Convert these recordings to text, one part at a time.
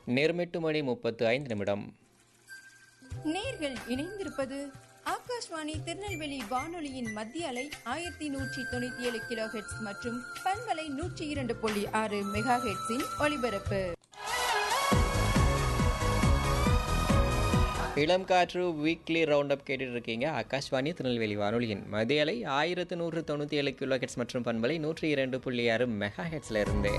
நேரம் எட்டு மணி முப்பத்து ஐந்து நிமிடம் நேர்கள் இணைந்திருப்பது ஆகாஷ்வாணி திருநெல்வேலி வானொலியின் மத்திய அலை ஆயிரத்தி நூற்றி தொண்ணூத்தி ஏழு கிலோ ஹெட்ஸ் மற்றும் பண்பலை நூற்றி இரண்டு புள்ளி ஆறு மெகா ஹெட்ஸின் ஒலிபரப்பு இளம் காற்று வீக்லி ரவுண்ட் அப் கேட்டுட்டு இருக்கீங்க ஆகாஷ்வாணி திருநெல்வேலி வானொலியின் மதியலை ஆயிரத்து நூற்று தொண்ணூற்றி ஏழு கிலோ ஹெட்ஸ் மற்றும் பண்பலை நூற்றி இரண்டு புள்ளி ஆறு மெகா ஹெட்ஸில் இருந்து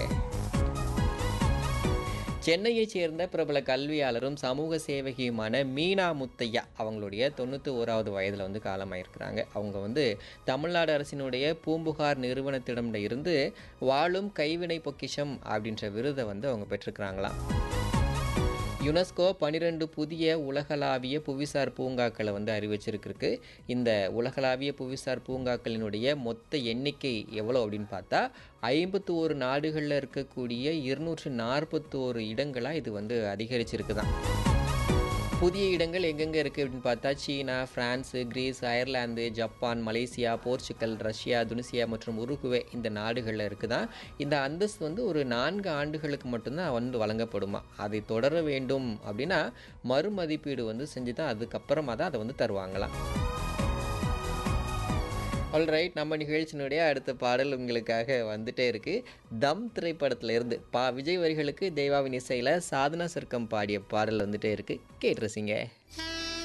சென்னையைச் சேர்ந்த பிரபல கல்வியாளரும் சமூக சேவகியுமான மீனா முத்தையா அவங்களுடைய தொண்ணூற்றி ஓராவது வயதில் வந்து காலமாயிருக்கிறாங்க அவங்க வந்து தமிழ்நாடு அரசினுடைய பூம்புகார் நிறுவனத்திடம் இருந்து வாழும் கைவினை பொக்கிஷம் அப்படின்ற விருதை வந்து அவங்க பெற்றிருக்கிறாங்களாம் யுனெஸ்கோ பன்னிரெண்டு புதிய உலகளாவிய புவிசார் பூங்காக்களை வந்து அறிவிச்சிருக்கு இந்த உலகளாவிய புவிசார் பூங்காக்களினுடைய மொத்த எண்ணிக்கை எவ்வளோ அப்படின்னு பார்த்தா ஐம்பத்தி ஓரு நாடுகளில் இருக்கக்கூடிய இருநூற்று நாற்பத்தோரு இடங்களாக இது வந்து அதிகரிச்சிருக்குதான் புதிய இடங்கள் எங்கெங்கே இருக்குது அப்படின்னு பார்த்தா China France Greece Ireland Japan Malaysia Portugal Russia Tunisia மற்றும் உருகுவே இந்த நாடுகளில் இருக்குதான் இந்த அந்தஸ்து வந்து ஒரு நான்கு ஆண்டுகளுக்கு மட்டும்தான் வந்து வழங்கப்படுமா அதை தொடர வேண்டும் அப்படின்னா மறுமதிப்பீடு வந்து செஞ்சு தான் அதுக்கப்புறமா தான் அதை வந்து தருவாங்களாம் ஆல்ரைட் நம்ம நிகழ்ச்சியினுடைய அடுத்த பாடல் உங்களுக்காக வந்துட்டே இருக்கு தம் திரைப்படத்துல இருந்து பா விஜய் வரிகளுக்கு தேவாவின் இசையில் சாதனா சர்க்கம் பாடிய பாடல் வந்துட்டே இருக்கு கேட்டு ரசிங்க